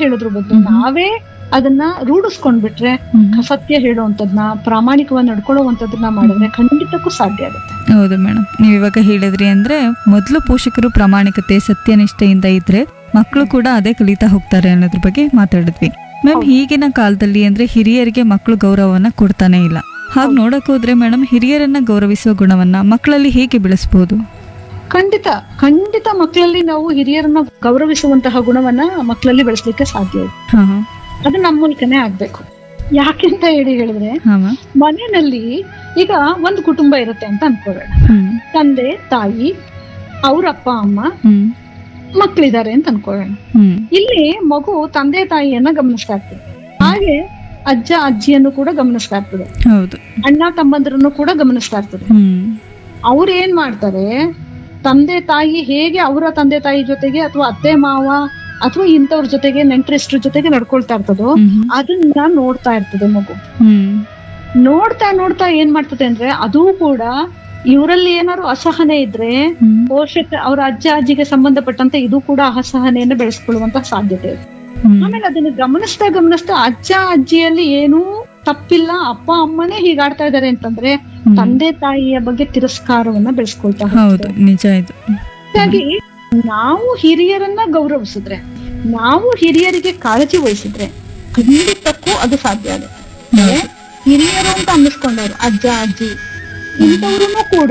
ಹೇಳೋದ್ರ ಬದಲು ನಾವೇ ಅದನ್ನ ರೂಢಿಸ್ಕೊಂಡ್ಬಿಟ್ರೆ ಹ್ಮ್. ಸತ್ಯ ಹೇಳುವಂತದ್ನ ಪ್ರಾಮಾಣಿಕವಾಗಿ ನಡ್ಕೊಳ್ಳುವಂತದನ್ನ ಮಾಡಿದ್ರೆ ಖಂಡಿತಕ್ಕೂ ಸಾಧ್ಯ ಆಗುತ್ತೆ ಹೌದು ಮೇಡಮ್ ನೀವು ಇವಾಗ ಹೇಳಿದ್ರಿ ಅಂದ್ರೆ ಮೊದಲು ಪೋಷಕರು ಪ್ರಾಮಾಣಿಕತೆ ಸತ್ಯನಿಷ್ಠೆಯಿಂದ ಇದ್ರೆ ಮಕ್ಕಳು ಕೂಡ ಅದೇ ಕಲಿತಾ ಹೋಗ್ತಾರೆ ಅನ್ನೋದ್ರ ಬಗ್ಗೆ ಮಾತಾಡಿದ್ವಿ ಮ್ಯಾಮ್ ಹೌದು. ಈಗಿನ ಕಾಲದಲ್ಲಿ ಅಂದ್ರೆ ಹಿರಿಯರಿಗೆ ಮಕ್ಕಳು ಗೌರವವನ್ನ ಕೊಡ್ತಾನೆ ಇಲ್ಲ ಹಾಗೆ ಹೌದು. ನೋಡಕ್ ಹೋದ್ರೆ ಮೇಡಮ್ ಹಿರಿಯರನ್ನ ಗೌರವಿಸುವ ಗುಣವನ್ನ ಮಕ್ಕಳಲ್ಲಿ ಹೇಗೆ ಬೆಳೆಸಬಹುದು ಖಂಡಿತ ಖಂಡಿತ ಮಕ್ಕಳಲ್ಲಿ ನಾವು ಹಿರಿಯರನ್ನ ಗೌರವಿಸುವಂತಹ ಗುಣವನ್ನ ಮಕ್ಕಳಲ್ಲಿ ಬೆಳೆಸಲಿಕ್ಕೆ ಸಾಧ್ಯ ಇದೆ ಹಾ ಹಾ ಅದು ನಮ್ಮ ಮೂಲಕನೇ ಆಗ್ಬೇಕು ಯಾಕೆಂತ ಹೇಳಿ ಹೇಳಿದ್ರೆ ಹಾ ಮ್ಯಾಮ್ ಮನೆಯಲ್ಲಿ ಈಗ ಒಂದು ಕುಟುಂಬ ಇರುತ್ತೆ ಅಂತ ಅನ್ಕೋಬೇಡ ಹ್ಮ್ ತಂದೆ ತಾಯಿ ಅವ್ರ ಅಪ್ಪ ಅಮ್ಮ ಹ್ಮ್ ಮಕ್ಕಳಿದ್ದಾರೆ ಅಂತ ಅನ್ಕೊಳ್ಳೋಣ ಹ್ಮ್ ಇಲ್ಲಿ ಮಗು ತಂದೆ ತಾಯಿಯನ್ನ ಗಮನಿಸ್ತಾ ಇರ್ತದೆ ಹಾಗೆ ಅಜ್ಜ ಅಜ್ಜಿಯನ್ನು ಕೂಡ ಗಮನಿಸ್ತಾ ಇರ್ತದೆ ಹೌದು ಅಣ್ಣ ತಮ್ಮಂದ್ರನ್ನು ಕೂಡ ಗಮನಿಸ್ತಾ ಇರ್ತದೆ ಹ್ಮ್ ಅವ್ರು ಏನ್ ಮಾಡ್ತಾರೆ ತಂದೆ ತಾಯಿ ಹೇಗೆ ಅವರ ತಂದೆ ತಾಯಿ ಜೊತೆಗೆ ಅಥವಾ ಅತ್ತೆ ಮಾವ ಅಥವಾ ಇಂಥವ್ರ ಜೊತೆಗೆ ನೆಂಟರಿಷ್ಟ್ರ ಜೊತೆಗೆ ನಡ್ಕೊಳ್ತಾ ಇರ್ತದೋ ಹ್ಮ್ ಅದನ್ನ ನೋಡ್ತಾ ಇರ್ತದೆ ಮಗು ಹ್ಮ್ ನೋಡ್ತಾ ನೋಡ್ತಾ ಏನ್ ಮಾಡ್ತದೆ ಅಂದ್ರೆ ಅದು ಕೂಡ ಇವರಲ್ಲಿ ಏನಾದ್ರು ಅಸಹನೆ ಇದ್ರೆ ಹ್ಮ್ ಪೋಷಕ ಅವ್ರ ಅಜ್ಜ ಅಜ್ಜಿಗೆ ಸಂಬಂಧಪಟ್ಟಂತೆ ಇದು ಕೂಡ ಅಸಹನೆಯನ್ನು ಬೆಳೆಸ್ಕೊಳ್ಳುವಂತ ಸಾಧ್ಯತೆ ಇದೆ ಹ್ಮ್ ಆಮೇಲೆ ಅದನ್ನ ಗಮನಿಸ್ತಾ ಗಮನಿಸ್ತಾ ಅಜ್ಜ ಅಜ್ಜಿಯಲ್ಲಿ ಏನೂ ತಪ್ಪಿಲ್ಲ ಅಪ್ಪ ಅಮ್ಮನೇ ಹೀಗಾಡ್ತಾ ಇದಾರೆ ಅಂತಂದ್ರೆ ಹ್ಮ್. ತಂದೆ ತಾಯಿಯ ಬಗ್ಗೆ ತಿರಸ್ಕಾರವನ್ನ ಬೆಳೆಸ್ಕೊಳ್ತಾ ಹೌದು ಹೋಗ್ತಾರೆ ನಿಜ ಇದು ಹಾಗಾಗಿ ನಾವು ಹಿರಿಯರನ್ನ ಗೌರವಿಸಿದ್ರೆ ನಾವು ಹಿರಿಯರಿಗೆ ಕಾಳಜಿ ವಹಿಸಿದ್ರೆ ಖಂಡಿತಕ್ಕೂ ಅದು ಸಾಧ್ಯ ಆಗುತ್ತೆ ಅಂದ್ರೆ ಹಿರಿಯರು ಅಂತ ಅನ್ನಿಸ್ಕೊಂಡವ್ರು ಅಜ್ಜ ಅಜ್ಜಿ ಇಂಥವ್ರು ಕೂಡ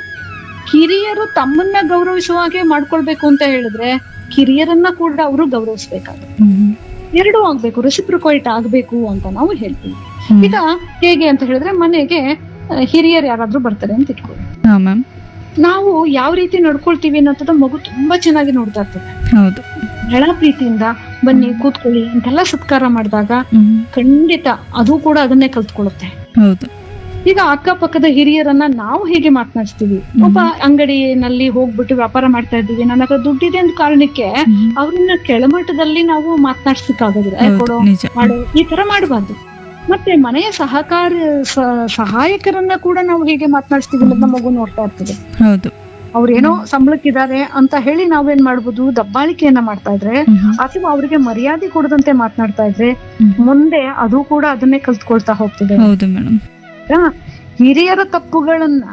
ಹಿರಿಯರು ತಮ್ಮನ್ನ ಗೌರವಿಸುವ ಹಾಗೆ ಮಾಡ್ಕೊಳ್ಬೇಕು ಅಂತ ಹೇಳಿದ್ರೆ ಕಿರಿಯರನ್ನ ಕೂಡ ಅವರು ಗೌರವಿಸ್ಬೇಕಾಗುತ್ತೆ ಹ್ಮ್ ಎರಡೂ ಆಗ್ಬೇಕು ರೆಸಿಪ್ರಿಕೋಯಿಟ್ ಆಗ್ಬೇಕು ಅಂತ ನಾವು ಹೇಳ್ತೀವಿ ಹ್ಮ್. ಈಗ ಹೇಗೆ ಅಂತ ಹೇಳಿದ್ರೆ ಮನೆಗೆ ಆ, ಹಿರಿಯರು ಯಾರಾದ್ರೂ ಬರ್ತಾರೆ ಅಂತ ಇಟ್ಕೊಳ್ಳಿ ಹಾ ಮ್ಯಾಮ್ ನಾವು ಯಾವ ರೀತಿ ನಡ್ಕೊಳ್ತೀವಿ ಅನ್ನೋದನ್ನ ಮಗು ತುಂಬಾ ಚೆನ್ನಾಗಿ ನೋಡ್ತಾ ಇರ್ತದೆ ಹೌದು ಬಹಳ ಪ್ರೀತಿಯಿಂದ ಬನ್ನಿ ಕೂತ್ಕೊಳ್ಳಿ ಅಂತೆಲ್ಲ ಸತ್ಕಾರ ಮಾಡಿದಾಗ ಹ್ಮ್ ಖಂಡಿತ ಅದು ಕೂಡ ಅದನ್ನೇ ಕಲ್ತ್ಕೊಳ್ಳುತ್ತೆ ಹೌದು ಈಗ ಅಕ್ಕಪಕ್ಕದ ಹಿರಿಯರನ್ನ ನಾವು ಹೇಗೆ ಮಾತನಾಡಿಸ್ತೀವಿ ಒಬ್ಬ ಅಂಗಡಿನಲ್ಲಿ ಹೋಗ್ಬಿಟ್ಟು ವ್ಯಾಪಾರ ಮಾಡ್ತಾ ಇದ್ದೀವಿ ನನ್ನ ಹತ್ರ ದುಡ್ಡಿದೆ ಅಂತ ಕಾರಣಕ್ಕೆ ಹ್ಮ್. ಅವ್ರನ್ನ ಕೆಳಮಟ್ಟದಲ್ಲಿ ನಾವು ಮಾತನಾಡ್ಸಕ್ಕಾಗೋದಿಲ್ಲ ಏ, ಹೌದು ಕೊಡು ನಿಜ ಮಾಡು ಈ ತರ ಮಾಡಬಾರ್ದು ಮತ್ತೆ ಮನೆಯ ಸಹಕಾರ ಸ- ಸಹಾಯಕರನ್ನ ಕೂಡ ನಾವು ಹೇಗೆ ಮಾತನಾಡಿಸ್ತೀವಿ ಅನ್ನೋದನ್ನ ಮಗು ನೋಡ್ತಾ ಇರ್ತದೆ ಹೌದು ಅವ್ರೇನೋ ಸಂಬಳಕ್ಕಿದ್ದಾರೆ ಅಂತ ಹೇಳಿ ನಾವೇನ್ ಮಾಡ್ಬೋದು ದಬ್ಬಾಳಿಕೆಯನ್ನ ಮಾಡ್ತಾ ಇದ್ರೆ ಹ್ಮ್. ಅಥವಾ ಅವರಿಗೆ ಮರ್ಯಾದೆ ಕೊಡದಂತೆ ಮಾತನಾಡ್ತಾ ಇದ್ರೆ ಹ್ಮ್. ಮುಂದೆ ಅದು ಕೂಡ ಅದನ್ನೇ ಕಲ್ತ್ಕೊಳ್ತಾ ಹೋಗ್ತದೆ ಹೌದು ಮೇಡಮ್ ಈಗ ಹಿರಿಯರ ತಪ್ಪುಗಳನ್ನ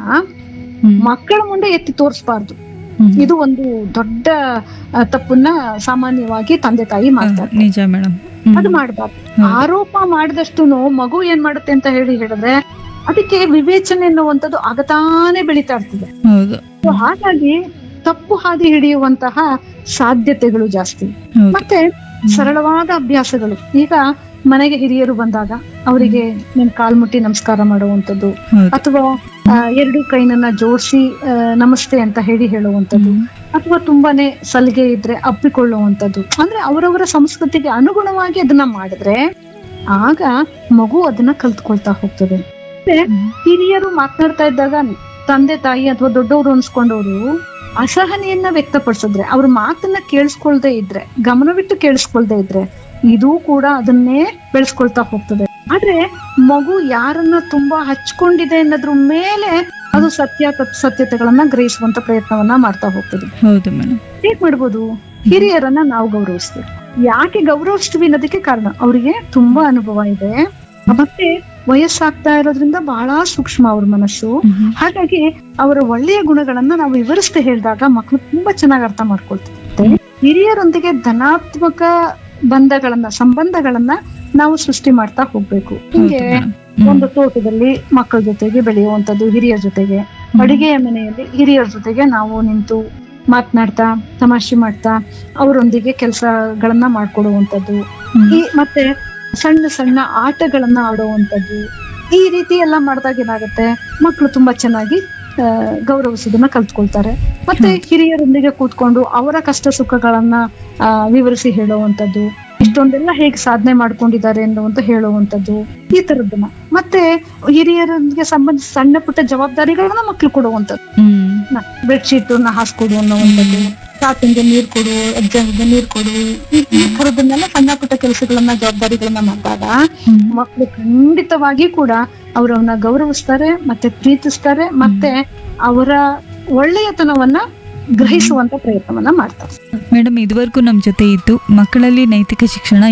ಮಕ್ಕಳ ಮುಂದೆ ಎತ್ತಿ ತೋರಿಸಬಾರ್ದು ಇದು ಒಂದು ದೊಡ್ಡ ಆ, ತಪ್ಪನ್ನ ಸಾಮಾನ್ಯವಾಗಿ ತಂದೆ ತಾಯಿ ಮಾಡ್ತಾರೆ ನಿಜ ಮೇಡಮ್ ಅದು ಮಾಡಬಾರ್ದು ಹೌದು. ಆರೋಪ ಮಾಡಿದಷ್ಟು ಮಗು ಏನ್ ಮಾಡುತ್ತೆ ಅಂತ ಹೇಳಿ ಹೇಳಿದ್ರೆ ಅದಕ್ಕೆ ವಿವೇಚನೆ ಅನ್ನುವಂಥದ್ದು ಆಗತಾನೆ ಬೆಳೀತಾ ಇರ್ತದೆ ಹೌದು So ಹಾಗಾಗಿ ತಪ್ಪು ಹಾದಿ ಹಿಡಿಯುವಂತಹ ಸಾಧ್ಯತೆಗಳು ಜಾಸ್ತಿ ಹೌದು ಮತ್ತೆ ಸರಳವಾದ ಅಭ್ಯಾಸಗಳು ಈಗ ಮನೆಗೆ ಹಿರಿಯರು ಬಂದಾಗ ಅವರಿಗೆ ನಿಮ್ ಕಾಲ್ ಮುಟ್ಟಿ ನಮಸ್ಕಾರ ಮಾಡುವಂಥದ್ದು ಹೌದು ಅಥವಾ ಆ, ಎರಡು ಕೈನನ್ನ ಜೋಡಿಸಿ ನಮಸ್ತೆ ಅಂತ ಹೇಳಿ ಹೇಳುವಂಥದ್ದು ಅಥವಾ ತುಂಬಾನೇ ಸಲಿಗೆ ಇದ್ರೆ ಅಪ್ಪಿಕೊಳ್ಳುವಂಥದ್ದು ಅಂದ್ರೆ ಅವರವರ ಸಂಸ್ಕೃತಿಗೆ ಅನುಗುಣವಾಗಿ ಅದನ್ನ ಮಾಡಿದ್ರೆ ಆಗ ಮಗು ಅದನ್ನ ಕಲ್ತ್ಕೊಳ್ತಾ ಹೋಗ್ತದೆ ಮತ್ತೆ ಹಿರಿಯರು ಮಾತನಾಡ್ತಾ ಇದ್ದಾಗ ತಂದೆ ತಾಯಿ ಅಥವಾ ದೊಡ್ಡವರು ಅನ್ಸ್ಕೊಂಡವರು ಅಸಹನೆಯನ್ನ ವ್ಯಕ್ತಪಡಿಸಿದ್ರೆ ಅವ್ರ ಮಾತನ್ನ ಕೇಳಿಸ್ಕೊಳ್ದೆ ಇದ್ರೆ ಗಮನವಿಟ್ಟು ಕೇಳಿಸ್ಕೊಳ್ದೆ ಇದ್ರೆ ಇದು ಕೂಡ ಅದನ್ನೇ ಬೆಳೆಸ್ಕೊಳ್ತಾ ಹೋಗ್ತದೆ ಆದ್ರೆ ಮಗು ಯಾರನ್ನ ತುಂಬಾ ಹಚ್ಕೊಂಡಿದೆ ಅನ್ನೋದ್ರ ಮೇಲೆ ಅದು ಸತ್ಯ ತತ್ ಸತ್ಯತೆಗಳನ್ನ ಗ್ರಹಿಸುವಂತ ಪ್ರಯತ್ನವನ್ನ ಮಾಡ್ತಾ ಹೋಗ್ತದೆ ಹೌದು ಮೇಡಮ್ ಹೇಗ್ ಮಾಡ್ಬೋದು ಹಿರಿಯರನ್ನ ನಾವು ಗೌರವಿಸ್ತೀವಿ ಯಾಕೆ ಗೌರವಿಸ್ತೀವಿ ಅನ್ನೋದಕ್ಕೆ ಕಾರಣ ಅವರಿಗೆ ತುಂಬಾ ಅನುಭವ ಇದೆ ಮತ್ತೆ ವಯಸ್ಸಾಗ್ತಾ ಇರೋದ್ರಿಂದ ಬಹಳ ಸೂಕ್ಷ್ಮ ಅವ್ರ ಮನಸ್ಸು ಹಾಗಾಗಿ ಅವರ ಒಳ್ಳೆಯ ಗುಣಗಳನ್ನ ನಾವು ವಿವರಿಸ್ತಾ ಹೇಳಿದಾಗ ಮಕ್ಕಳು ತುಂಬಾ ಚೆನ್ನಾಗಿ ಅರ್ಥ ಮಾಡ್ಕೊಳ್ತಾರೆ ಹಿರಿಯರೊಂದಿಗೆ ಧನಾತ್ಮಕ ಬಂಧಗಳನ್ನ ಸಂಬಂಧಗಳನ್ನ ನಾವು ಸೃಷ್ಟಿ ಮಾಡ್ತಾ ಹೋಗ್ಬೇಕು ಹಿಂಗೆ ಒಂದು ತೋಟದಲ್ಲಿ ಮಕ್ಕಳ ಜೊತೆಗೆ ಬೆಳೆಯುವಂತದ್ದು ಹಿರಿಯರ ಜೊತೆಗೆ ಅಡಿಗೆಯ ಮನೆಯಲ್ಲಿ ಹಿರಿಯರ ಜೊತೆಗೆ ನಾವು ನಿಂತು ಮಾತನಾಡ್ತಾ ತಮಾಷೆ ಮಾಡ್ತಾ ಅವರೊಂದಿಗೆ ಕೆಲಸಗಳನ್ನ ಮಾಡ್ಕೊಡುವಂತದ್ದು ಈ ಮತ್ತೆ ಸಣ್ಣ ಸಣ್ಣ ಆಟಗಳನ್ನ ಆಡುವಂತದ್ದು ಈ ರೀತಿ ಎಲ್ಲ ಮಾಡಿದಾಗ ಏನಾಗುತ್ತೆ ಮಕ್ಕಳು ತುಂಬಾ ಚೆನ್ನಾಗಿ ಆ, ಗೌರವಿಸೋದನ್ನ ಕಲ್ತ್ಕೊಳ್ತಾರೆ ಮತ್ತೆ ಹಿರಿಯರೊಂದಿಗೆ ಕೂತ್ಕೊಂಡು ಅವರ ಕಷ್ಟ ಸುಖಗಳನ್ನ ಆ, ವಿವರಿಸಿ ಹೇಳುವಂತದ್ದು ಇಷ್ಟೊಂದೆಲ್ಲ ಹೇಗೆ ಸಾಧನೆ ಮಾಡ್ಕೊಂಡಿದ್ದಾರೆ ಅನ್ನುವಂತ ಹೇಳುವಂತದ್ದು ಈ ತರದ್ದನ್ನ ಮತ್ತೆ ಹಿರಿಯರೊಂದಿಗೆ ಸಂಬಂಧಿಸಿ ಸಣ್ಣ ಪುಟ್ಟ ಜವಾಬ್ದಾರಿಗಳನ್ನ ಮಕ್ಳು ಕೊಡುವಂತದ್ದು ಹ್ಮ್ ಬೆಡ್ಶೀಟ್ ನ ಹಾಸ್ಕೊಡು ಅನ್ನುವಂಥದ್ದು ತಾತಂಗೆ ನೀರ್ ಕೊಡು ಅಜ್ಜನಿಗೆ ನೀರ್ ಕೊಡು ಈ- ಈ ತರದನ್ನೆಲ್ಲ ಸಣ್ಣ ಪುಟ್ಟ ಕೆಲಸಗಳನ್ನ ಜವಾಬ್ದಾರಿಗಳನ್ನ ಮಾಡಿದಾಗ ಹ್ಮ್. ಮಕ್ಕಳು ಖಂಡಿತವಾಗಿ ಕೂಡ ಅವರನ್ನ ಗೌರವಿಸ್ತಾರೆ ಮತ್ತೆ ಪ್ರೀತಿಸ್ತಾರೆ ಮತ್ತೆ ಅವರ ಒಳ್ಳೆಯತನವನ್ನ ಗ್ರಹಿಸುವಂತ ಪ್ರಯತ್ನವನ್ನ ಮಾಡ್ತಾರೆ ಮೇಡಮ್ ಇದುವರೆಗೂ ನಮ್ಮ ಜೊತೆ ಇದ್ದು ಮಕ್ಕಳಲ್ಲಿ ನೈತಿಕ ಶಿಕ್ಷಣ